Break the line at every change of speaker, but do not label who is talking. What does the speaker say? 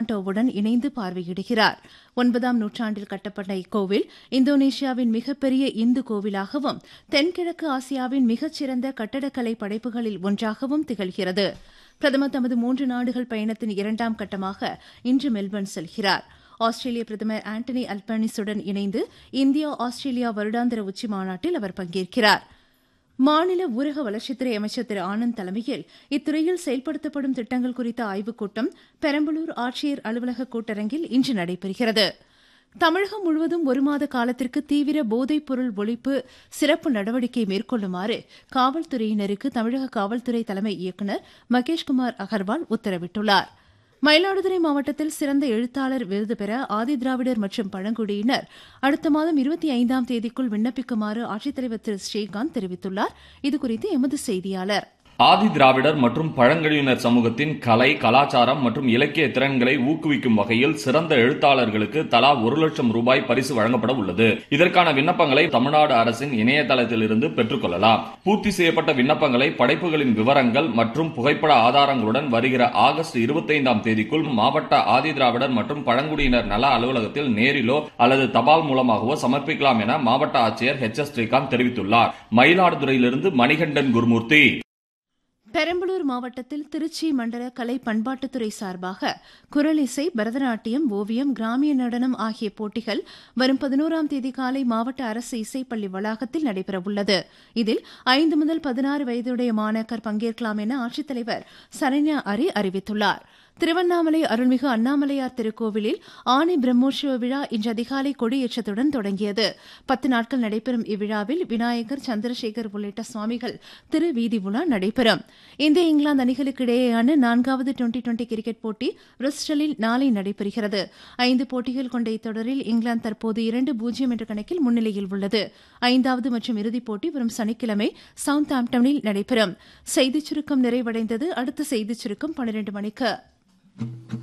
சுபியாண்டோவுடன் இணைந்து பார்வையிடுகிறார் ஒன்பதாம் நூற்றாண்டில் கட்டப்பட்ட இக்கோவில் இந்தோனேஷியாவின் மிகப்பெரிய இந்து கோவிலாகவும் தென்கிழக்கு ஆசியாவின் மிகச்சிறந்த கட்டடக்கலை படைப்புகளில் ஒன்றாகவும் திகழ்கிறது பிரதமர் தமது மூன்று நாடுகள் பயணத்தின் இரண்டாம் கட்டமாக இன்று மெல்பர்ன் செல்கிறார் ஆஸ்திரேலிய பிரதமர் ஆண்டனி அல்பனிசுடன் இணைந்து இந்தியா ஆஸ்திரேலியா வருடாந்திர உச்சி மாநாட்டில் அவர் பங்கேற்கிறார் மாநில ஊரக வளர்ச்சித்துறை அமைச்சர் திரு ஆனந்த் தலைமையில் இத்துறையில் செயல்படுத்தப்படும் திட்டங்கள் குறித்த ஆய்வுக் கூட்டம் பெரம்பலூர் ஆட்சியர் அலுவலக கூட்டரங்கில் இன்று நடைபெறுகிறது தமிழகம் முழுவதும் ஒரு மாத காலத்திற்கு தீவிர போதைப் பொருள் ஒழிப்பு சிறப்பு நடவடிக்கை மேற்கொள்ளுமாறு காவல்துறையினருக்கு தமிழக காவல்துறை தலைமை இயக்குநர் மகேஷ்குமார் அகர்வால் உத்தரவிட்டுள்ளார் மயிலாடுதுறை மாவட்டத்தில் சிறந்த எழுத்தாளர் விருது பெற ஆதிதிராவிடர் மற்றும் பழங்குடியினர் அடுத்த மாதம் இருபத்தி ஐந்தாம் தேதிக்குள் விண்ணப்பிக்குமாறு ஆட்சித்தலைவர் திரு ஸ்ரீகாந்த் தெரிவித்துள்ளார் இதுகுறித்து எமது செய்தியாளர்
ஆதி திராவிடர் மற்றும் பழங்குடியினர் சமூகத்தின் கலை கலாச்சாரம் மற்றும் இலக்கிய திறன்களை ஊக்குவிக்கும் வகையில் சிறந்த எழுத்தாளர்களுக்கு தலா ஒரு லட்சம் ரூபாய் பரிசு வழங்கப்பட உள்ளது இதற்கான விண்ணப்பங்களை தமிழ்நாடு அரசின் இணையதளத்தில் இருந்து பெற்றுக்கொள்ளலாம் பூர்த்தி செய்யப்பட்ட விண்ணப்பங்களை படைப்புகளின் விவரங்கள் மற்றும் புகைப்பட ஆதாரங்களுடன் வருகிற ஆகஸ்ட் இருபத்தைந்தாம் தேதிக்குள் மாவட்ட ஆதி திராவிடர் மற்றும் பழங்குடியினர் நல அலுவலகத்தில் நேரிலோ அல்லது தபால் மூலமாகவோ சமர்ப்பிக்கலாம் என மாவட்ட ஆட்சியர் ஹெச் எஸ் ஸ்ரீகாந்த் தெரிவித்துள்ளார் மயிலாடுதுறையிலிருந்து மணிகண்டன் குருமூர்த்தி
பெரம்பலூர் மாவட்டத்தில் திருச்சி மண்டல கலை பண்பாட்டுத்துறை சார்பாக குரலிசை பரதநாட்டியம் ஓவியம் கிராமிய நடனம் ஆகிய போட்டிகள் வரும் பதினோராம் தேதி காலை மாவட்ட அரசு இசைப்பள்ளி வளாகத்தில் நடைபெறவுள்ளது இதில் ஐந்து முதல் பதினாறு வயதுடைய மாணாக்கர் பங்கேற்கலாம் என ஆட்சித்தலைவர் சரண்யா அரி அறிவித்துள்ளார் திருவண்ணாமலை அருள்மிகு அண்ணாமலையார் திருக்கோவிலில் ஆணி பிரம்மோற்சவ விழா இன்று அதிகாலை கொடியேற்றத்துடன் தொடங்கியது பத்து நாட்கள் நடைபெறும் இவ்விழாவில் விநாயகர் சந்திரசேகர் உள்ளிட்ட சுவாமிகள் திரு வீதி உலா நடைபெறும் இந்திய இங்கிலாந்து அணிகளுக்கு இடையேயான நான்காவது டுவெண்டி டுவெண்டி கிரிக்கெட் போட்டி பிரிஸ்டலில் நாளை நடைபெறுகிறது ஐந்து போட்டிகள் கொண்ட இத்தொடரில் இங்கிலாந்து தற்போது இரண்டு பூஜ்ஜியம் என்ற கணக்கில் முன்னிலையில் உள்ளது ஐந்தாவது மற்றும் இறுதிப் போட்டி வரும் சனிக்கிழமை சவுத் ஆம்டனில் நடைபெறும் செய்திச் சுருக்கம் நிறைவடைந்தது அடுத்த செய்திச் சுருக்கம் பன்னிரண்டு மணிக்கு